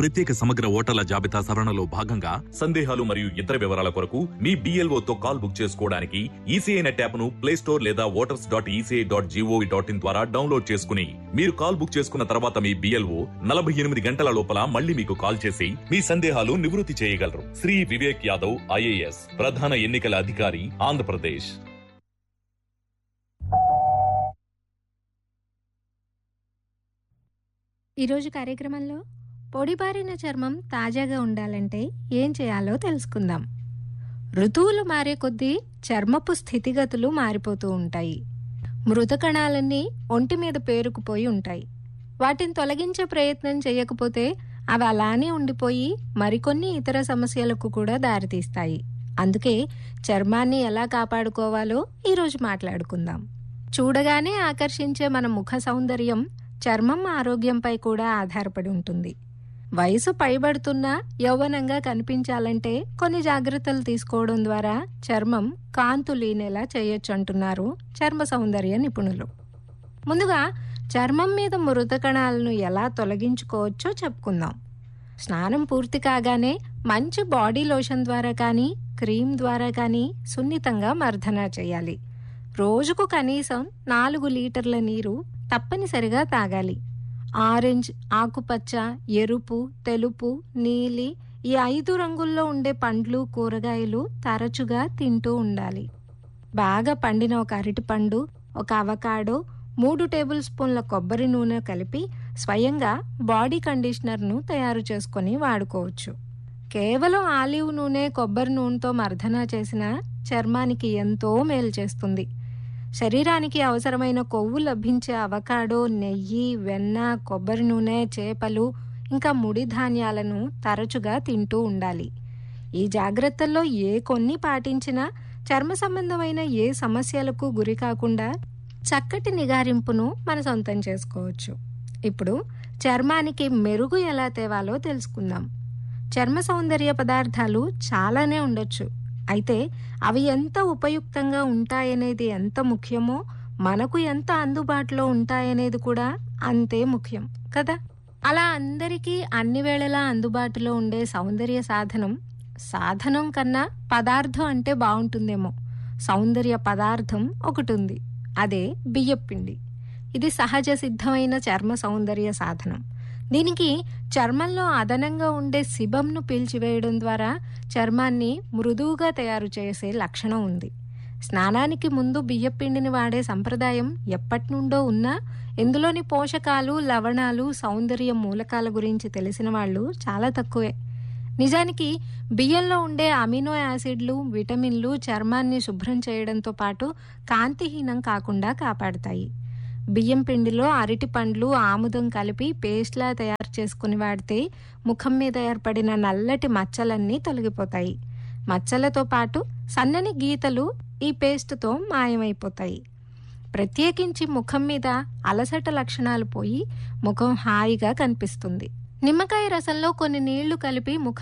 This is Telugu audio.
ప్రత్యేక సమగ్ర ఓటర్ల జాబితా సవరణలో భాగంగా సందేహాలు మరియు ఇతర వివరాల కొరకు మీ BLO తో కాల్ బుక్ చేసుకోవడానికి ఈసీఐ నెట్ యాప్ ను ప్లే స్టోర్ లేదా voters dot ECI dot GOV dot in ద్వారా డౌన్లోడ్ చేసుకుని మీరు కాల్ బుక్ చేసుకున్న తర్వాత మీ బిఎల్ఓ నలభై ఎనిమిది గంటల లోపల మళ్ళీ మీకు కాల్ చేసి మీ సందేహాలు నివృత్తి చేయగలరు శ్రీ వివేక్ యాదవ్ ఐఏఎస్ ప్రధాన ఎన్నికల అధికారి ఆంధ్రప్రదేశ్ ఈరోజు కార్యక్రమంలో పొడిబారిన చర్మం తాజాగా ఉండాలంటే ఏం చేయాలో తెలుసుకుందాం ఋతువులు మారే కొద్దీ చర్మపు స్థితిగతులు మారిపోతూ ఉంటాయి మృత కణాలన్నీ ఒంటి మీద పేరుకుపోయి ఉంటాయి వాటిని తొలగించే ప్రయత్నం చేయకపోతే అవి అలానే ఉండిపోయి మరికొన్ని ఇతర సమస్యలకు కూడా దారితీస్తాయి అందుకే చర్మాన్ని ఎలా కాపాడుకోవాలో ఈరోజు మాట్లాడుకుందాం చూడగానే ఆకర్షించే మన ముఖ సౌందర్యం చర్మం ఆరోగ్యంపై కూడా ఆధారపడి ఉంటుంది వయసు పైబడుతున్నా యౌవనంగా కనిపించాలంటే కొన్ని జాగ్రత్తలు తీసుకోవడం ద్వారా చర్మం కాంతు లీనేలా చేయొచ్చు అంటున్నారు చర్మ సౌందర్య నిపుణులు ముందుగా చర్మం మీద మృత కణాలను ఎలా తొలగించుకోవచ్చో చెప్పుకుందాం స్నానం పూర్తి కాగానే మంచి బాడీ లోషన్ ద్వారా కానీ క్రీమ్ ద్వారా కానీ సున్నితంగా మర్దన చేయాలి రోజుకు కనీసం నాలుగు లీటర్ల నీరు తప్పనిసరిగా తాగాలి ఆరెంజ్ ఆకుపచ్చ ఎరుపు తెలుపు నీలి ఈ ఐదు రంగుల్లో ఉండే పండ్లు కూరగాయలు తరచుగా తింటూ ఉండాలి బాగా పండిన ఒక అరటిపండు ఒక అవకాడో మూడు టేబుల్ స్పూన్ల కొబ్బరి నూనె కలిపి స్వయంగా బాడీ కండిషనర్ను తయారు చేసుకొని వాడుకోవచ్చు కేవలం ఆలివ్ నూనె కొబ్బరి నూనెతో మర్దన చేసిన చర్మానికి ఎంతో మేలు చేస్తుంది శరీరానికి అవసరమైన కొవ్వు లభించే అవకాడో నెయ్యి వెన్న కొబ్బరి నూనె చేపలు ఇంకా ముడి ధాన్యాలను తరచుగా తింటూ ఉండాలి ఈ జాగ్రత్తల్లో ఏ కొన్ని పాటించినా చర్మ సంబంధమైన ఏ సమస్యలకు గురి కాకుండా చక్కటి నిగారింపును మన సొంతం చేసుకోవచ్చు ఇప్పుడు చర్మానికి మెరుగు ఎలా తేవాలో తెలుసుకుందాం చర్మ సౌందర్య పదార్థాలు చాలానే ఉండొచ్చు అయితే అవి ఎంత ఉపయుక్తంగా ఉంటాయనేది ఎంత ముఖ్యమో మనకు ఎంత అందుబాటులో ఉంటాయనేది కూడా అంతే ముఖ్యం కదా అలా అందరికీ అన్ని వేళలా అందుబాటులో ఉండే సౌందర్య సాధనం సాధనం కన్నా పదార్థం అంటే బాగుంటుందేమో సౌందర్య పదార్థం ఒకటి ఉంది అదే బియ్యపిండి ఇది సహజ సిద్ధమైన చర్మ సౌందర్య సాధనం దీనికి చర్మంలో అదనంగా ఉండే సిబంను పీల్చివేయడం ద్వారా చర్మాన్ని మృదువుగా తయారు చేసే లక్షణం ఉంది స్నానానికి ముందు బియ్యపిండిని వాడే సంప్రదాయం ఎప్పటి నుండో ఉన్నా ఇందులోని పోషకాలు లవణాలు సౌందర్య మూలకాల గురించి తెలిసిన వాళ్ళు చాలా తక్కువే నిజానికి బియ్యంలో ఉండే అమినో యాసిడ్లు విటమిన్లు చర్మాన్ని శుభ్రం చేయడంతో పాటు కాంతిహీనం కాకుండా కాపాడతాయి బియ్యం పిండిలో అరటి పండ్లు ఆముదం కలిపి పేస్ట్లా తయారు చేసుకుని వాడితే ముఖం మీద ఏర్పడిన నల్లటి మచ్చలన్నీ తొలగిపోతాయి మచ్చలతో పాటు సన్నని గీతలు ఈ పేస్ట్తో మాయమైపోతాయి ప్రత్యేకించి ముఖం మీద అలసట లక్షణాలు పోయి ముఖం హాయిగా కనిపిస్తుంది నిమ్మకాయ రసంలో కొన్ని నీళ్లు కలిపి ముఖ